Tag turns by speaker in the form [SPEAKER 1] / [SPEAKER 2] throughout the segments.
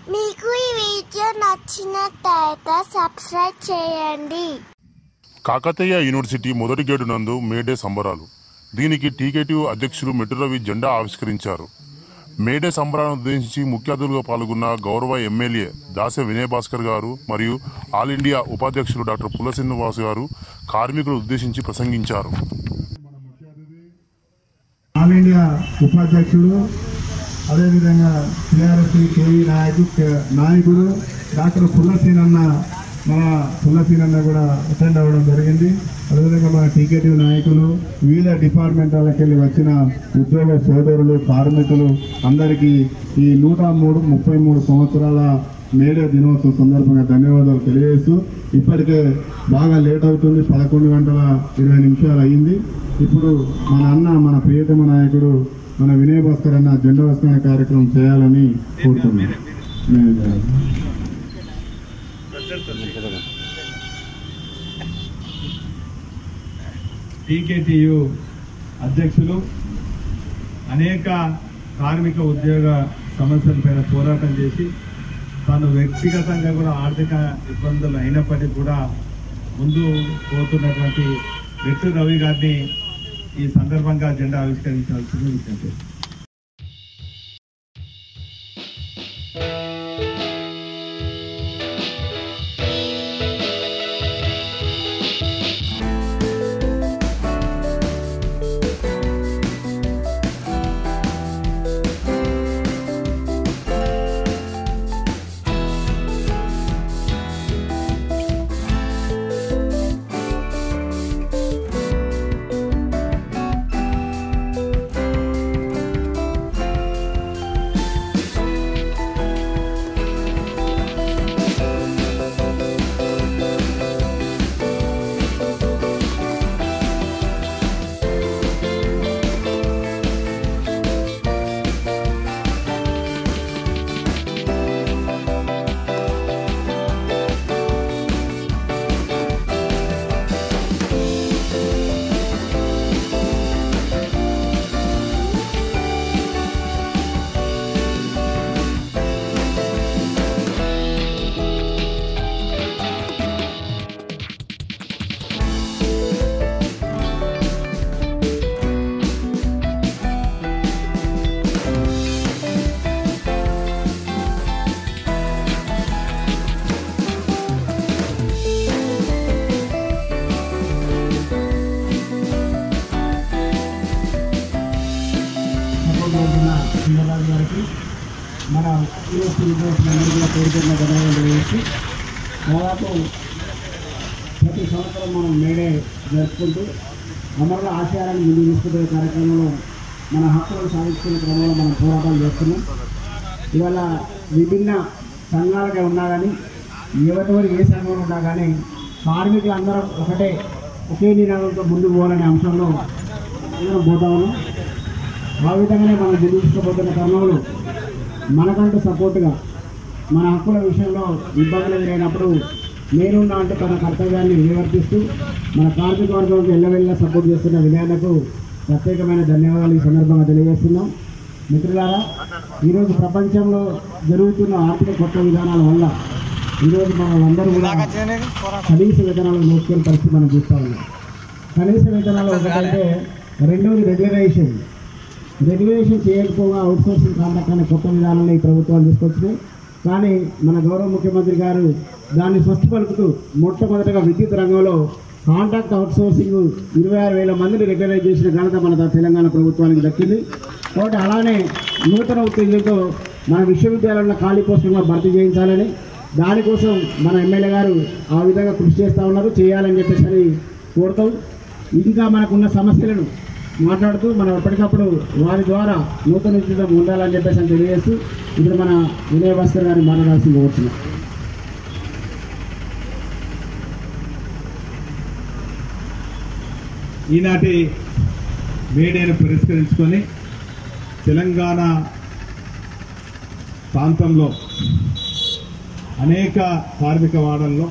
[SPEAKER 1] మీకు ఈ వీడియో నచ్చినట్టయితే సబ్స్క్రైబ్ చేయండి
[SPEAKER 2] కాకతీయ యూనివర్సిటీ మొదటి గేటు నందు మేడే సంబరాలు దీనికి టీకేటీ అధ్యక్షులు మెట్టు రవి జెండా ఆవిష్కరించారు మేడే సంబరాలను ఉద్దేశించి ముఖ్య అతిథులుగా పాల్గొన్న గౌరవ ఎమ్మెల్యే దాసె వినయ్ భాస్కర్ గారు మరియు ఆల్ ఇండియా ఉపాధ్యక్షులు డాక్టర్ పుల్ల శ్రీనివాస్ గారు కార్మికులు ఉద్దేశించి ప్రసంగించారు
[SPEAKER 3] ఆల్ ఇండియా ఉపాధ్యక్షుడు అదేవిధంగా టీఆర్ఎస్ కేవీ నాయకు నాయకుడు డాక్టర్ పుల్లసీనన్న మన పుల్లసీనన్న కూడా అటెండ్ అవ్వడం జరిగింది అదేవిధంగా మన టీకేటీ నాయకులు వివిధ డిపార్ట్మెంట్ వాళ్ళకి వెళ్ళి వచ్చిన ఉద్యోగ సోదరులు కార్మికులు అందరికీ ఈ నూట మూడు ముప్పై మూడు సంవత్సరాల మేడే దినోత్సవం సందర్భంగా ధన్యవాదాలు తెలియజేస్తూ ఇప్పటికే బాగా లేట్ అవుతుంది పదకొండు గంటల ఇరవై నిమిషాలు అయ్యింది ఇప్పుడు మన అన్న మన ప్రియతమ నాయకుడు మన వినయ్ భాస్కర్ అన్న జెండా వస్త్రణ కార్యక్రమం చేయాలని కోరుతున్నాను
[SPEAKER 4] టీకేటీయు అధ్యక్షులు అనేక కార్మిక ఉద్యోగ సమస్యలపైన పోరాటం చేసి తాను వ్యక్తిగతంగా కూడా ఆర్థిక ఇబ్బందులు అయినప్పటికీ కూడా ముందు పోతున్నటువంటి వెట్టు రవి గారిని ఈ సందర్భంగా జెండా ఆవిష్కరించాల్సింది విజ్ఞప్తి
[SPEAKER 3] సపోర్ట్ చేస్తున్న సింగరాజు గారికి మన యూఎస్పీ విద్యార్థులందరూ కూడా కోరుతున్న ధన్యవాదాలు వేసి దాదాపు ప్రతి సంవత్సరం మనం మేడే జరుపుకుంటూ అమరుల ఆశయాలను ముందుకు తీసుకుపోయే కార్యక్రమంలో మన హక్కులను సాధించుకునే క్రమంలో మనం పోరాటాలు చేస్తున్నాం ఇవాళ విభిన్న సంఘాలుగా ఉన్నా కానీ ఎవరెవరు ఏ సంఘంలో ఉన్నా కానీ కార్మికులు అందరం ఒకటే ఒకే నినాదంతో ముందుకు పోవాలనే అంశంలో అందరం పోతా ఉన్నాం ఆ విధంగానే మనం దిగుతుపోతున్న తరుణంలో మనకంటూ సపోర్టుగా మన హక్కుల విషయంలో ఇబ్బందులు ఎదురైనప్పుడు నేనున్నా అంటూ తన కర్తవ్యాన్ని నిర్వర్తిస్తూ మన కార్మిక వర్గానికి ఎల్లవెల్ల సపోర్ట్ చేస్తున్న వినయాలకు ప్రత్యేకమైన ధన్యవాదాలు ఈ సందర్భంగా తెలియజేస్తున్నాం మిత్రులారా ఈరోజు ప్రపంచంలో జరుగుతున్న ఆర్థిక కొత్త విధానాల వల్ల ఈరోజు మనలందరూ కూడా కనీస వేతనాలను నోచుకునే పరిస్థితి మనం చూస్తూ ఉన్నాం కనీస వేతనాలు ఒకటంటే రెండవది రెగ్యులరైజేషన్ రెగ్యులేషన్ చేయకపోగా అవుట్సోర్సింగ్ కాంట్రాక్ట్ అనే కొత్త విధానాన్ని ఈ ప్రభుత్వాలు తీసుకొచ్చినాయి కానీ మన గౌరవ ముఖ్యమంత్రి గారు దాన్ని స్వచ్ఛ పలుకుతూ మొట్టమొదటగా విద్యుత్ రంగంలో కాంట్రాక్ట్ అవుట్సోర్సింగ్ ఇరవై ఆరు వేల మందిని రెగ్యులైజ్ చేసిన ఘనత మన తెలంగాణ ప్రభుత్వానికి దక్కింది కాబట్టి అలానే నూతన ఉత్తేజంతో మన విశ్వవిద్యాలయంలో ఖాళీ పోస్టులను భర్తీ చేయించాలని దానికోసం మన ఎమ్మెల్యే గారు ఆ విధంగా కృషి చేస్తూ ఉన్నారు చేయాలని చెప్పేసి అని కోరుతాం ఇంకా మనకున్న సమస్యలను మాట్లాడుతూ మనం ఎప్పటికప్పుడు వారి ద్వారా నూతన ఉచితం ఉండాలని చెప్పేసి అని తెలియజేస్తూ ఇప్పుడు మన వినయ్ భాస్కర్ గారిని మాట్లాడాల్సింది కోరుతున్నాం
[SPEAKER 4] ఈనాటి మేడేను పురస్కరించుకొని తెలంగాణ ప్రాంతంలో అనేక కార్మిక వాడల్లో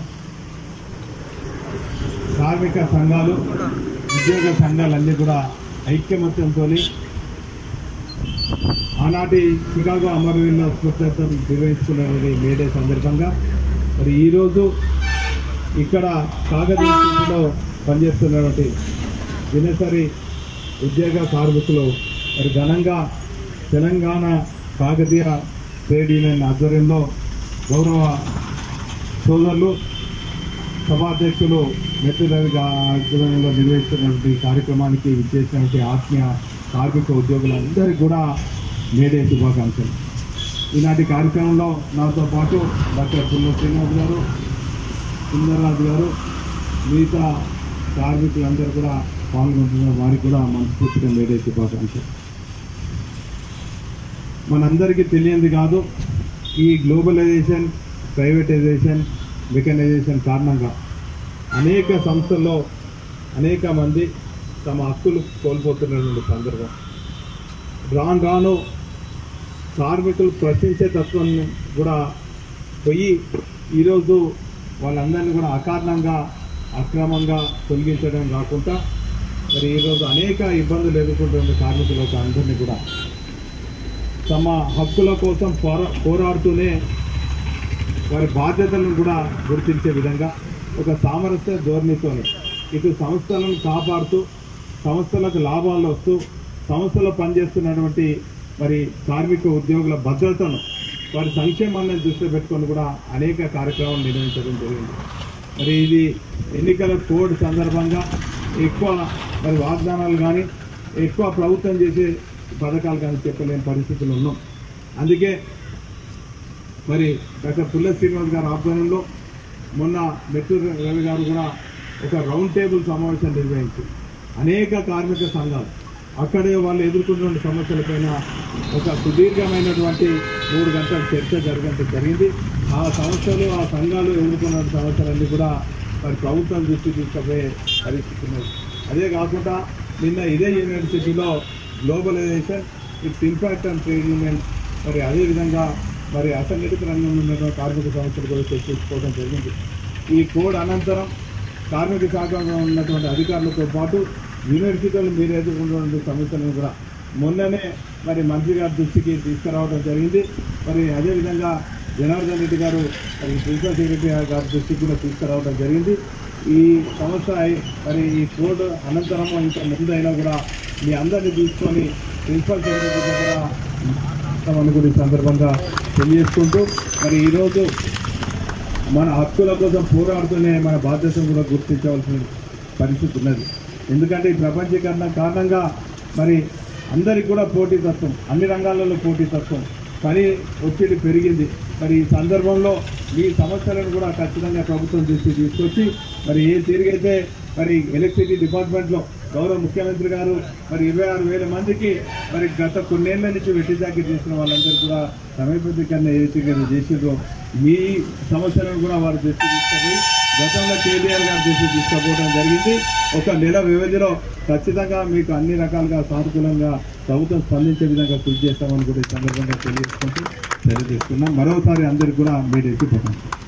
[SPEAKER 4] కార్మిక సంఘాలు ఉద్యోగ సంఘాలన్నీ కూడా ఐక్యమత్యంతో ఆనాటి చికాగో అమరవీరుల స్మృత్యర్థం నిర్వహించుకున్నది మేడే సందర్భంగా మరి ఈరోజు ఇక్కడ కాగదీ సిటీలో పనిచేస్తున్నటువంటి దినసరి ఉద్యోగ కార్మికులు మరి ఘనంగా తెలంగాణ కాకతీయ ట్రేడ్ యూనియన్ ఆధ్వర్యంలో గౌరవ సోదరులు సభాధ్యక్షులు మెట్టు రవి గా- ఆధ్వర్యంలో నిర్వహిస్తున్నటువంటి కార్యక్రమానికి ఇచ్చేసినటువంటి ఆత్మీయ కార్మిక ఉద్యోగులందరికీ కూడా మేడే శుభాకాంక్షలు ఈనాటి కార్యక్రమంలో నాతో పాటు డాక్టర్ పుల్ల శ్రీనివాస్ గారు సుందర్రాజు గారు మిగతా కార్మికులందరూ కూడా పాల్గొంటున్న వారికి కూడా మనస్ఫూర్తిగా మేడే శుభాకాంక్షలు మనందరికీ తెలియంది కాదు ఈ గ్లోబలైజేషన్ ప్రైవేటైజేషన్ మెకనైజేషన్ కారణంగా అనేక సంస్థల్లో అనేక మంది తమ హక్కులు కోల్పోతున్నటువంటి సందర్భం రాను రాను కార్మికులు ప్రశ్నించే తత్వాన్ని కూడా పోయి ఈరోజు వాళ్ళందరినీ కూడా అకారణంగా అక్రమంగా తొలగించడం కాకుండా మరి ఈరోజు అనేక ఇబ్బందులు ఎదుర్కొంటున్న కార్మికులకు అందరినీ కూడా తమ హక్కుల కోసం పోరా పోరాడుతూనే వారి బాధ్యతలను కూడా గుర్తించే విధంగా ఒక సామరస్య ధోరణితోనే ఇటు సంస్థలను కాపాడుతూ సంస్థలకు లాభాలు వస్తూ సంస్థలో పనిచేస్తున్నటువంటి మరి కార్మిక ఉద్యోగుల భద్రతను వారి సంక్షేమాన్ని దృష్టిలో పెట్టుకొని కూడా అనేక కార్యక్రమాలు నిర్వహించడం జరిగింది మరి ఇది ఎన్నికల కోడ్ సందర్భంగా ఎక్కువ మరి వాగ్దానాలు కానీ ఎక్కువ ప్రభుత్వం చేసే పథకాలు కానీ చెప్పలేని పరిస్థితులు ఉన్నాం అందుకే మరి డాక్టర్ పుల్ల శ్రీనివాస్ గారి ఆధ్వర్యంలో మొన్న మెట్టూరు రవి గారు కూడా ఒక రౌండ్ టేబుల్ సమావేశం నిర్వహించి అనేక కార్మిక సంఘాలు అక్కడే వాళ్ళు ఎదుర్కొంటున్న సమస్యలపైన ఒక సుదీర్ఘమైనటువంటి మూడు గంటల చర్చ జరగడం జరిగింది ఆ సంస్థలు ఆ సంఘాలు ఎదుర్కొన్న సమస్యలన్నీ కూడా మరి ప్రభుత్వం దృష్టి తీసుకుపోయే పరిస్థితి ఉన్నది అదే కాకుండా నిన్న ఇదే యూనివర్సిటీలో globalisation its impact and trade union మరి అదేవిధంగా మరి అసంఘటిత రంగంలో ఉన్న కార్మిక సమస్యలు కూడా చర్చించుకోవడం జరిగింది ఈ కోడ్ అనంతరం కార్మిక శాఖలో ఉన్నటువంటి అధికారులతో పాటు యూనివర్సిటీలు మీరు ఎదుర్కొంటున్న సమస్యలను కూడా మొన్ననే మరి మంత్రి గారి దృష్టికి తీసుకురావడం జరిగింది మరి అదేవిధంగా జనార్దన్ రెడ్డి గారు మరి ప్రిన్సిపల్ సెక్రటరీ గారి దృష్టికి కూడా తీసుకురావడం జరిగింది ఈ సమస్య అయి- మరి ఈ కోడ్ అనంతరం ఇంకా ముందైనా కూడా మీ అందరినీ తీసుకొని ప్రిన్సిపల్ సెక్రటరీ దగ్గర మనం కూడా ఈ సందర్భంగా తెలియజేసుకుంటూ మరి ఈరోజు మన హక్కుల కోసం పోరాడుతూనే మన బాధ్యతను కూడా గుర్తించవలసిన పరిస్థితి ఉన్నది ఎందుకంటే ఈ ప్రపంచీకరణ కారణంగా మరి అందరికి కూడా పోటీతత్వం అన్ని రంగాలలో పోటీతత్వం పని ఒత్తిడి పెరిగింది మరి ఈ సందర్భంలో మీ సమస్యలను కూడా ఖచ్చితంగా ప్రభుత్వం దృష్టి తీసుకొచ్చి మరి ఏ తీరుగైతే మరి ఎలక్ట్రిసిటీ డిపార్ట్మెంట్లో గౌరవ ముఖ్యమంత్రి గారు మరి ఇరవై ఆరు వేల మందికి మరి గత కొన్నేళ్ల నుంచి వెట్టి జాకెట్ చేసిన వాళ్ళందరూ కూడా సమయబద్ధీకరణ ఏ తీరుగా చేసిండ్రో మీ సమస్యలను కూడా వారు దృష్టి తీసుకుపోయి గతంలో కేటీఆర్ గారు దృష్టి తీసుకుపోవడం జరిగింది ఒక నెల వ్యవధిలో ఖచ్చితంగా మీకు అన్ని రకాలుగా సానుకూలంగా ప్రభుత్వం స్పందించే విధంగా కృషి చేస్తామని కూడా ఈ సందర్భంగా తెలియజేసుకుంటూ తెలియజేస్తున్నాం మరోసారి అందరికి కూడా మీరు ఎత్తిపోతాం